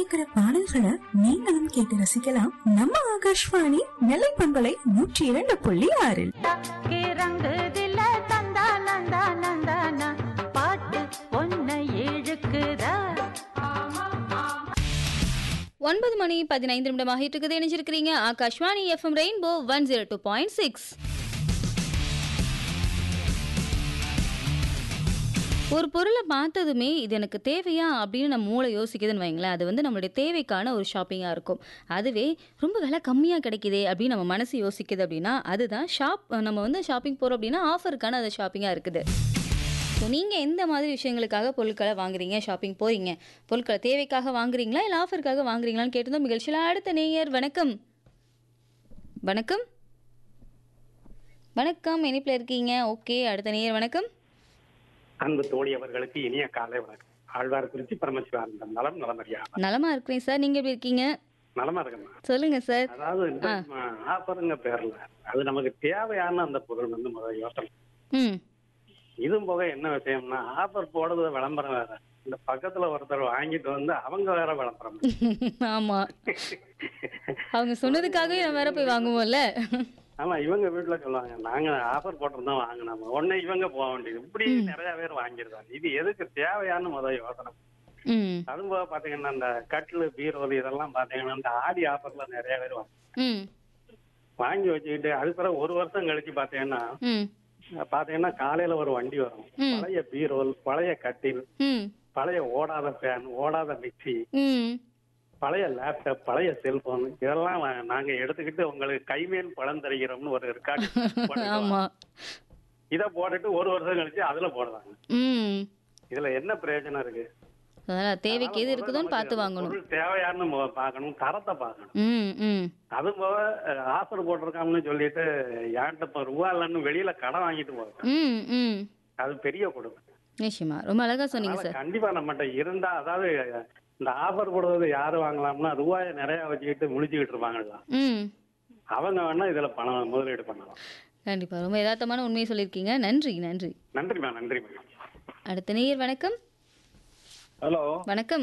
கேக்குற பாடல்களை நீங்களும் கேட்டு ரசிக்கலாம் நம்ம ஆகாஷ்வாணி நெல்லை பண்பலை நூற்றி இரண்டு புள்ளி ஆறில் தக்கே ரங்குதில தந்தா நந்தா நந்தானா பாட்டு பொன்னை இழுக்குதா ஒன்பது மணி பதினைந்து நிமிடமாக இருக்குது இணைஞ்சிருக்கிறீங்க Akashvani FM rainbow one zero two point six ஒரு பொருளை பார்த்ததுமே இது எனக்கு தேவையா அப்படின்னு நம்ம மூளை யோசிக்குதுன்னு வைங்களேன் அது வந்து நம்மளுடைய தேவைக்கான ஒரு ஷாப்பிங்காக இருக்கும் அதுவே ரொம்ப விலை கம்மியாக கிடைக்குதே அப்படின்னு நம்ம மனசு யோசிக்குது அப்படின்னா அதுதான் ஷாப் நம்ம வந்து ஷாப்பிங் போகிறோம் அப்படின்னா ஆஃபருக்கான அது ஷாப்பிங்காக இருக்குது ஸோ நீங்கள் எந்த மாதிரி விஷயங்களுக்காக பொருட்களை வாங்குறீங்க ஷாப்பிங் போகிறீங்க பொருட்களை தேவைக்காக வாங்குறீங்களா இல்லை ஆஃபருக்காக வாங்குறீங்களான்னு கேட்டிருந்தோம் நிகழ்ச்சியில் அடுத்த நேயர் வணக்கம் வணக்கம் வணக்கம் இனிப்பில் இருக்கீங்க ஓகே அடுத்த நேயர் வணக்கம் அன்பு தோழி அவர்களுக்கு இனிய காலை வணக்கம் ஆழ்வார் குறிச்சி பரமசிவானந்தம் நலம் நலமறியா நலமா இருக்கிறேன் சார் நீங்க எப்படி இருக்கீங்க நலமா இருக்கணும் சொல்லுங்க சார் அதாவது இந்த ஆஃபருங்க பேர்ல அது நமக்கு தேவையான அந்த பொருள் வந்து முதல் யோசனை ம் இதுவும் போக என்ன விஷயம்னா ஆஃபர் போடுறது விளம்பரம் வேற இந்த பக்கத்துல ஒருத்தர் வாங்கிட்டு வந்து அவங்க வேற விளம்பரம் ஆமா அவங்க சொன்னதுக்காகவே நம்ம வேற போய் வாங்குவோம்ல ஆமா இவங்க வீட்டுல சொல்லுவாங்க நாங்க ஆஃபர் போட்டிருந்தோம் வாங்கினோம் உடனே இவங்க போக வேண்டியது இப்படி நிறைய பேர் வாங்கிருக்காங்க இது எதுக்கு தேவையான முதல் யோசனை ம் அதுவும் போக பாத்தீங்கன்னா இந்த கட்டில் பீரோல் இதெல்லாம் பாத்தீங்கன்னா இந்த ஆடி ஆஃபர்ல நிறைய பேர் வாங்க ம் வாங்கி வச்சுக்கிட்டு அதுக்கு பிறகு ஒரு வருஷம் கழிச்சு பாத்தீங்கன்னா ம் பாத்தீங்கன்னா காலையில ஒரு வண்டி வரும் ம். பழைய பீரோல் பழைய கட்டில் ம் பழைய ஓடாத ஃபேன் ஓடாத மிக்சி ம் பழைய லேப்டாப் பழைய செல்போன் இதெல்லாம் வா- நாங்க எடுத்துக்கிட்டு உங்களுக்கு கைமேல் பழம் தருகிறோம்னு ஒரு ரெக்கார்டு ஆமா இத போட்டுட்டு ஒரு வருஷம் கழிச்சு அதுல போடுறாங்க ம் இதுல என்ன பிரயோஜனம் இருக்கு அதனால தேவைக்கு எது இருக்குதோன்னு நமக்கு பார்த்து அந்த வாங்கணும் பொருள் தேவையான்னு மொ- பார்க்கணும் தரத்தை பார்க்கணும் ம் ம் அது போக ஆஃபர் போட்டிருக்காங்கன்னு சொல்லிட்டு என்கிட்ட இப்ப ரூபா இல்லைன்னு வெளியில கடன் வாங்கிட்டு போறேன் ம் ம் அது பெரிய கொடுமை நிச்சயமா ரொம்ப அழகா சொன்னீங்க அதனால சார் கண்டிப்பா நம்மகிட்ட இருந்தா அதாவது இந்த ஆஃபர் போடுறது யாரு வாங்கலாம்னா ரூபாயை நிறைய வச்சுக்கிட்டு முழிச்சுக்கிட்டு இருப்பாங்கல்ல ம் அவங்க வேணா இதுல பணம் முதலீடு பண்ணலாம் கண்டிப்பா ரொம்ப யதார்த்தமான உண்மையை சொல்லியிருக்கீங்க நன்றி நன்றி நன்றிம்மா நன்றிம்மா அடுத்த நேயர் வணக்கம் ஹலோ வணக்கம்